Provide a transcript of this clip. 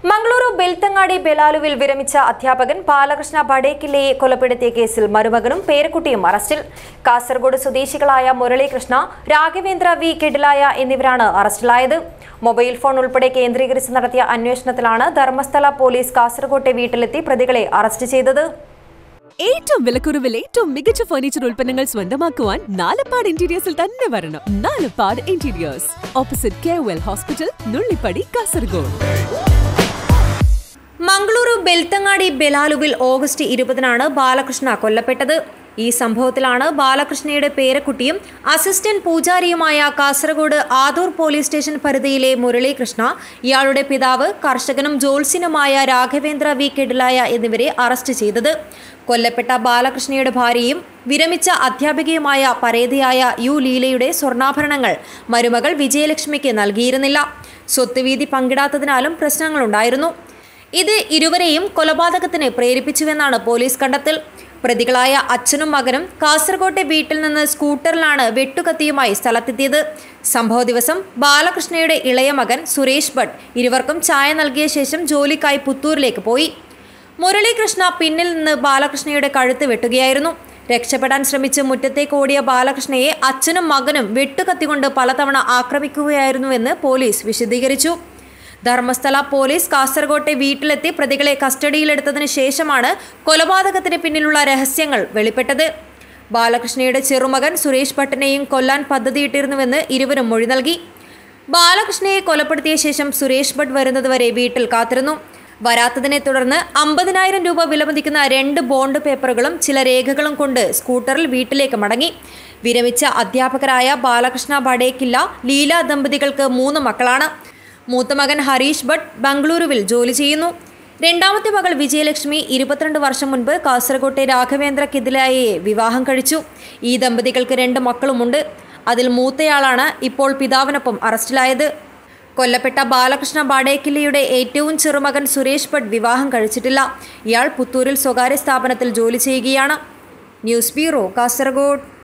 മംഗളൂരു ബെൽത്തങ്ങാടി ബെലാലുവിൽ വിരമിച്ച അധ്യാപകൻ ബാലകൃഷ്ണ ബഡേക്കില്ലയെ കൊലപ്പെടുത്തിയ കേസിൽ മരുമകനും പേരക്കുട്ടിയും അറസ്റ്റിൽ കാസർഗോഡ് സ്വദേശികളായ മുരളീകൃഷ്ണ രാഘവേന്ദ്ര വി കെഡിലായ എന്നിവരാണ് അറസ്റ്റിലായത് മൊബൈൽ ഫോൺ ഉൾപ്പെടെ കേന്ദ്രീകരിച്ച് നടത്തിയ അന്വേഷണത്തിലാണ് ധർമ്മസ്ഥല പോലീസ് കാസർഗോട്ടെ വീട്ടിലെത്തി പ്രതികളെ അറസ്റ്റ് ചെയ്തത് ഏറ്റവും വിലക്കുറവിൽ ഏറ്റവും മികച്ച ഫർണിച്ചർ ഉൽപ്പന്നങ്ങൾ സ്വന്തമാക്കുവാൻ നാലപ്പാട് ഇന്റീരിയേഴ്സിൽ തന്നെ വരണം Nalappad interiors opposite K L hospital Nullippady Kasaragod Mangaluru Belthangady ബെലാലുവിൽ ഓഗസ്റ്റ് ഇരുപതിനാണ് ബാലകൃഷ്ണ കൊല്ലപ്പെട്ടത് ഈ സംഭവത്തിലാണ് ബാലകൃഷ്ണയുടെ പേരക്കുട്ടിയും അസിസ്റ്റന്റ് പൂജാരിയുമായ കാസർഗോഡ് ആദൂർ പോലീസ് സ്റ്റേഷൻ പരിധിയിലെ മുരളീകൃഷ്ണ ഇയാളുടെ പിതാവ് കർഷകനും ജോത്സ്യനുമായ രാഘവേന്ദ്ര വി കെഡിലായ എന്നിവരെ അറസ്റ്റ് ചെയ്തത് കൊല്ലപ്പെട്ട ബാലകൃഷ്ണയുടെ ഭാര്യയും വിരമിച്ച അധ്യാപികയുമായ പരേതയായ യു ലീലയുടെ സ്വർണ്ണാഭരണങ്ങൾ മരുമകൾ വിജയലക്ഷ്മിക്ക് നൽകിയിരുന്നില്ല സ്വത്തുവീതി പങ്കിടാത്തതിനാലും പ്രശ്നങ്ങളുണ്ടായിരുന്നു ഇത് ഇരുവരെയും കൊലപാതകത്തിന് പ്രേരിപ്പിച്ചുവെന്നാണ് പോലീസ് കണ്ടെത്തൽ പ്രതികളായ അച്ഛനും മകനും കാസർകോട്ടെ വീട്ടിൽ നിന്ന് സ്കൂട്ടറിലാണ് വെട്ടുകത്തിയുമായി സ്ഥലത്തെത്തിയത് സംഭവ ദിവസം ബാലകൃഷ്ണയുടെ ഇളയ മകൻ സുരേഷ് ഭട്ട് ഇരുവർക്കും ചായ നൽകിയ ശേഷം ജോലിക്കായി പുത്തൂരിലേക്ക് പോയി മുരളീകൃഷ്ണ പിന്നിൽ നിന്ന് ബാലകൃഷ്ണയുടെ കഴുത്ത് വെട്ടുകയായിരുന്നു രക്ഷപ്പെടാൻ ശ്രമിച്ച് മുറ്റത്തേക്ക് ഓടിയ ബാലകൃഷ്ണയെ അച്ഛനും മകനും വെട്ടുകത്തികൊണ്ട് പലതവണ ആക്രമിക്കുകയായിരുന്നുവെന്ന് പോലീസ് വിശദീകരിച്ചു ധർമ്മസ്ഥല പോലീസ് കാസർകോട്ടെ വീട്ടിലെത്തി പ്രതികളെ കസ്റ്റഡിയിലെടുത്തതിന് ശേഷമാണ് കൊലപാതകത്തിന് പിന്നിലുള്ള രഹസ്യങ്ങൾ വെളിപ്പെട്ടത് ബാലകൃഷ്ണയുടെ ചെറുമകൻ സുരേഷ് ഭട്ടിനെയും കൊല്ലാൻ പദ്ധതിയിട്ടിരുന്നുവെന്ന് ഇരുവരും മൊഴി നൽകി ബാലകൃഷ്ണയെ കൊലപ്പെടുത്തിയ ശേഷം സുരേഷ് ഭട്ട് വരുന്നതുവരെ വീട്ടിൽ കാത്തിരുന്നു വരാത്തതിനെ തുടർന്ന് അമ്പതിനായിരം രൂപ വിലമതിക്കുന്ന രണ്ട് ബോണ്ട് പേപ്പറുകളും ചില രേഖകളും കൊണ്ട് സ്കൂട്ടറിൽ വീട്ടിലേക്ക് മടങ്ങി വിരമിച്ച അധ്യാപകരായ ബാലകൃഷ്ണ ബഡേക്കില്ല ലീല ദമ്പതികൾക്ക് മൂന്ന് മക്കളാണ് മൂത്ത മകൻ ഹരീഷ് ഭട്ട് ബംഗളൂരുവിൽ ജോലി ചെയ്യുന്നു രണ്ടാമത്തെ മകൾ വിജയലക്ഷ്മി ഇരുപത്തിരണ്ട് വർഷം മുൻപ് കാസർകോട്ടെ രാഘവേന്ദ്ര കിദിലായയെ വിവാഹം കഴിച്ചു ഈ ദമ്പതികൾക്ക് രണ്ട് മക്കളുമുണ്ട് അതിൽ മൂത്തയാളാണ് ഇപ്പോൾ പിതാവിനൊപ്പം അറസ്റ്റിലായത് കൊല്ലപ്പെട്ട ബാലകൃഷ്ണ ബാഡേക്കില്ലയുടെ ഏറ്റവും ചെറുമകൻ സുരേഷ് ഭട്ട് വിവാഹം കഴിച്ചിട്ടില്ല ഇയാൾ പുത്തൂരിൽ സ്വകാര്യ സ്ഥാപനത്തിൽ ജോലി ചെയ്യുകയാണ് ന്യൂസ് ബ്യൂറോ കാസർഗോഡ്